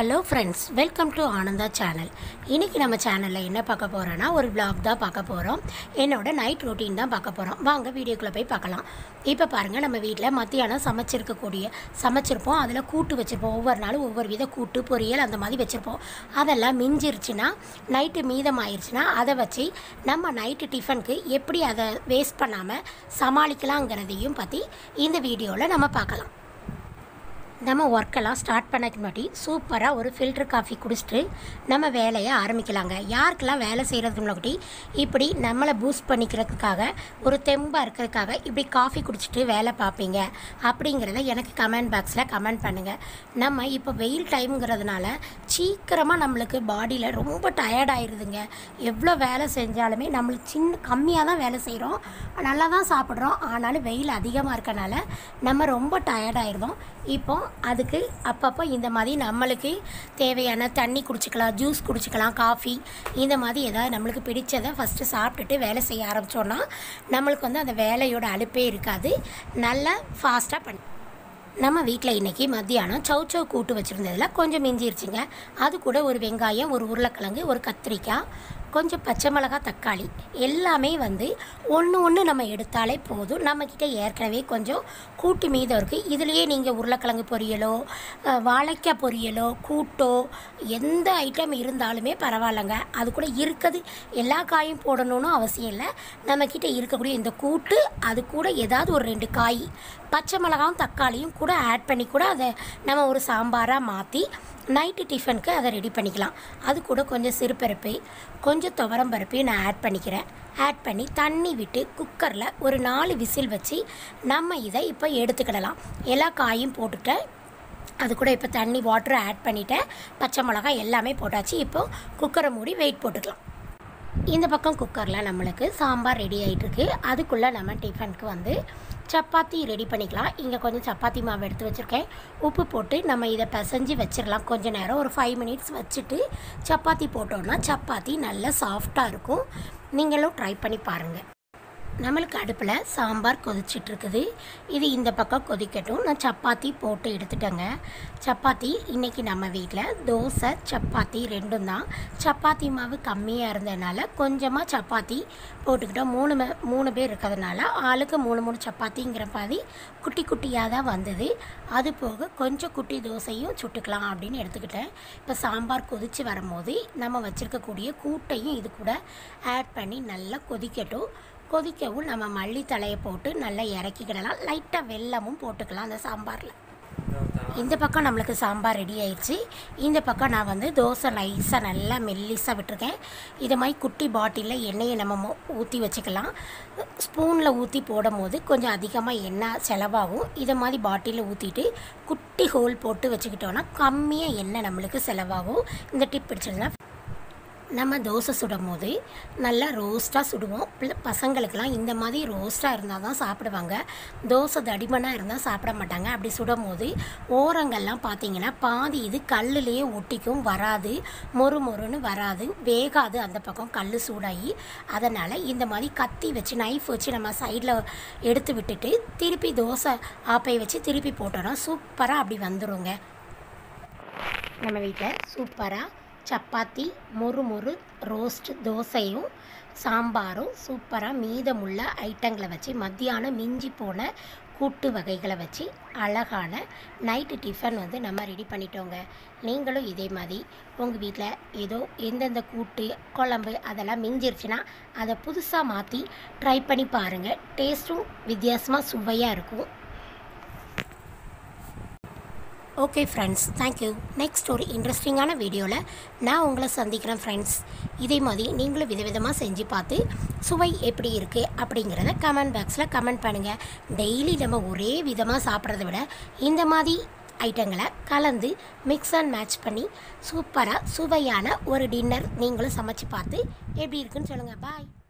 hello friends welcome to Ananda channel இன்றைக்கி நம்ம சேனலில் என்ன பார்க்க போகிறோன்னா ஒரு vlog தான் பார்க்க போகிறோம் என்னோட நைட் ரொட்டீன் தான் பார்க்க போகிறோம் வாங்க வீடியோக்குள்ளே போய் பார்க்கலாம் இப்போ பாருங்கள் நம்ம வீட்டில் மத்தியானம் சமைச்சிருக்கக்கூடிய சமைச்சிருப்போம் அதில் கூட்டு வச்சுருப்போம் ஒவ்வொரு நாளும் ஒவ்வொரு வித கூட்டு பொரியல் அந்த மாதிரி வச்சுருப்போம் அதெல்லாம் மிஞ்சிருச்சுன்னா நைட்டு மீதம் ஆயிடுச்சுன்னா அதை வச்சு நம்ம நைட்டு டிஃபனுக்கு எப்படி அதை வேஸ்ட் பண்ணாமல் சமாளிக்கலாங்கிறதையும் பற்றி இந்த வீடியோவில் நம்ம பார்க்கலாம் நம்ம ஒர்க்கெல்லாம் ஸ்டார்ட் பண்ணக்கு முன்னாடி சூப்பராக ஒரு ஃபில்டர் காஃபி குடிச்சிட்டு நம்ம வேலையை ஆரம்பிக்கலாங்க யாருக்கெல்லாம் வேலை செய்கிறதுக்கு முன்னாடி இப்படி நம்மளை பூஸ்ட் பண்ணிக்கிறதுக்காக ஒரு தெம்பாக இருக்கிறதுக்காக இப்படி காஃபி குடிச்சிட்டு வேலை பார்ப்பீங்க அப்படிங்கிறத எனக்கு கமெண்ட் பாக்ஸில் கமெண்ட் பண்ணுங்கள் நம்ம இப்போ வெயில் டைம்ங்கிறதுனால சீக்கிரமாக நம்மளுக்கு பாடியில் ரொம்ப டயர்ட் ஆயிடுதுங்க எவ்வளோ வேலை செஞ்சாலுமே நம்மளுக்கு சின்ன கம்மியாக தான் வேலை செய்கிறோம் நல்லா தான் சாப்பிட்றோம் ஆனாலும் வெயில் அதிகமாக இருக்கனால நம்ம ரொம்ப டயர்ட் ஆயிடுறோம் இப்போ அதுக்கு அப்பப்போ இந்த மாதிரி நம்மளுக்கு தேவையான தண்ணி குடிச்சிக்கலாம் ஜூஸ் குடிச்சிக்கலாம் காஃபி இந்த மாதிரி ஏதாவது நம்மளுக்கு பிடிச்சதை ஃபஸ்ட்டு சாப்பிட்டுட்டு வேலை செய்ய ஆரம்பித்தோன்னா நம்மளுக்கு வந்து அந்த வேலையோட அலுப்பே இருக்காது நல்லா ஃபாஸ்ட்டாக பண்ணி நம்ம வீட்டில் இன்றைக்கி மத்தியானம் சௌச்சௌ கூட்டு வச்சுருந்ததுல கொஞ்சம் மிஞ்சிருச்சுங்க அது கூட ஒரு வெங்காயம் ஒரு உருளைக்கிழங்கு ஒரு கத்திரிக்காய் கொஞ்சம் பச்சை மிளகாய் தக்காளி எல்லாமே வந்து ஒன்று ஒன்று நம்ம எடுத்தாலே போதும் நம்மக்கிட்ட ஏற்கனவே கொஞ்சம் கூட்டு மீதம் இருக்குது இதுலேயே நீங்கள் உருளைக்கிழங்கு பொரியலோ அஹ், வாழைக்காய் பொரியலோ கூட்டோ எந்த ஐட்டம் இருந்தாலுமே பரவாயில்லைங்க அது கூட இருக்குது எல்லா காயும் போடணும்னு அவசியம் இல்லை நம்மக்கிட்ட இருக்கக்கூடிய இந்த கூட்டு அது கூட ஏதாவது ஒரு ரெண்டு காய் பச்சை மிளகாவும் தக்காளியும் கூட ஆட் பண்ணி கூட அதை நம்ம ஒரு சாம்பாராக மாற்றி நைட்டு டிஃபனுக்கு அதை ரெடி பண்ணிக்கலாம் அது கூட கொஞ்சம் சிறுபருப்பு கொஞ்சம் துவரம் பருப்பையும் நான் ஆட் பண்ணிக்கிறேன் ஆட் பண்ணி தண்ணி விட்டு குக்கரில் ஒரு நாலு விசில் வச்சு நம்ம இதை இப்போ எடுத்துக்கிடலாம் எல்லா காயும் போட்டுட்டேன் அது கூட இப்போ தண்ணி வாட்டர் ஆட் பண்ணிட்டேன் பச்சை மிளகாய் எல்லாமே போட்டாச்சு இப்போ குக்கரை மூடி வெயிட் போட்டுக்கலாம் இந்த பக்கம் குக்கரில் நம்மளுக்கு சாம்பார் ரெடி ஆகிட்டுருக்கு அதுக்குள்ளே நம்ம டிஃபனுக்கு வந்து சப்பாத்தி ரெடி பண்ணிக்கலாம் இங்கே கொஞ்சம் சப்பாத்தி மாவு எடுத்து வச்சுருக்கேன் உப்பு போட்டு நம்ம இதை பிசைஞ்சு வச்சிடலாம் கொஞ்ச நேரம் ஒரு ஃபைவ் மினிட்ஸ் வச்சுட்டு சப்பாத்தி போட்டோன்னா சப்பாத்தி நல்லா சாஃப்டாக இருக்கும் நீங்களும் ட்ரை பண்ணி பாருங்கள் நம்மளுக்கு அடுப்பில் சாம்பார் கொதிச்சிட்டு இருக்குது இது இந்த பக்கம் கொதிக்கட்டும் நான் சப்பாத்தி போட்டு எடுத்துட்டேங்க சப்பாத்தி இன்றைக்கி நம்ம வீட்டில் தோசை சப்பாத்தி ரெண்டும் தான் சப்பாத்தி மாவு கம்மியாக இருந்ததுனால கொஞ்சமாக சப்பாத்தி போட்டுக்கிட்டோம் மூணு மே- மூணு பேர் இருக்கிறதுனால ஆளுக்கு மூணு மூணு சப்பாத்திங்கிற மாதிரி குட்டி குட்டியாக தான் வந்தது அது போக கொஞ்சம் குட்டி தோசையும் சுட்டுக்கலாம் அப்படின்னு எடுத்துக்கிட்டேன் இப்போ சாம்பார் கொதித்து வரும்போது நம்ம வச்சுருக்கக்கூடிய கூட்டையும் இது கூட ஆட் பண்ணி நல்லா கொதிக்கட்டும் கொதிக்கவும் நம்ம மல்லி தலையை போட்டு நல்லா இறக்கிக்கிடலாம் லைட்டாக வெல்லமும் போட்டுக்கலாம் அந்த சாம்பாரில் இந்த பக்கம் நம்மளுக்கு சாம்பார் ரெடி ஆயிடுச்சு இந்த பக்கம் நான் வந்து தோசை லைஸாக நல்லா மெல்லிஸாக விட்டுருக்கேன் இது மாதிரி குட்டி பாட்டிலில் எண்ணெயை நம்ம ஊற்றி வச்சுக்கலாம் ஸ்பூனில் ஊற்றி போடும் போது கொஞ்சம் அதிகமாக எண்ணெய் செலவாகும் இதை மாதிரி பாட்டிலில் ஊற்றிட்டு குட்டி ஹோல் போட்டு வச்சுக்கிட்டோன்னா கம்மியாக எண்ணெய் நம்மளுக்கு செலவாகும் இந்த டிப் பிடிச்சிருந்தா நம்ம தோசை சுடும் போது நல்லா ரோஸ்ட்டாக சுடுவோம் பிள்ள- பசங்களுக்கெல்லாம் இந்த மாதிரி ரோஸ்ட்டாக இருந்தால் தான் சாப்பிடுவாங்க தோசை தடிமனாக இருந்தால் சாப்பிட மாட்டாங்க அப்படி சுடும் போது ஓரங்கள்லாம் பார்த்தீங்கன்னா பாதி இது கல்லுலேயே ஒட்டிக்கும் வராது மொறு மொறுன்னு வராது வேகாது அந்த பக்கம் கல் சூடாகி அதனால் இந்த மாதிரி கத்தி வச்சு நைஃப் வச்சு நம்ம சைடில் எடுத்து விட்டுட்டு திருப்பி தோசை ஆப்பை வச்சு திருப்பி போட்டோன்னா சூப்பராக அப்படி வந்துருங்க நம்ம வீட்டில் சூப்பராக சப்பாத்தி மொறு மொறு ரோஸ்ட் தோசையும் சாம்பாரும் சூப்பராக மீதமுள்ள ஐட்டங்களை வச்சு மத்தியானம் மிஞ்சி போன கூட்டு வகைகளை வச்சு அழகான நைட்டு டிஃபன் வந்து நம்ம ரெடி பண்ணிட்டோங்க நீங்களும் இதே மாதிரி உங்கள் வீட்டில் ஏதோ எந்தெந்த கூட்டு குழம்பு அதெல்லாம் மிஞ்சிருச்சுன்னா அதை புதுசாக மாற்றி ட்ரை பண்ணி பாருங்கள் டேஸ்ட்டும் வித்தியாசமாக சுவையாக இருக்கும் ஓகே ஃப்ரெண்ட்ஸ் தேங்க்யூ நெக்ஸ்ட் ஒரு இன்ட்ரெஸ்டிங்கான வீடியோவில் நான் உங்களை சந்திக்கிறேன் ஃப்ரெண்ட்ஸ் இதே மாதிரி நீங்களும் விதவிதமாக செஞ்சு பார்த்து சுவை எப்படி இருக்குது அப்படிங்கிறத கமெண்ட் பாக்ஸில் கமெண்ட் பண்ணுங்கள் டெய்லி நம்ம ஒரே விதமாக சாப்பிட்றத விட இந்த மாதிரி ஐட்டங்களை கலந்து மிக்ஸ் அண்ட் மேட்ச் பண்ணி சூப்பராக சுவையான ஒரு டின்னர் நீங்களும் சமைச்சு பார்த்து எப்படி இருக்குன்னு சொல்லுங்கள் பாய்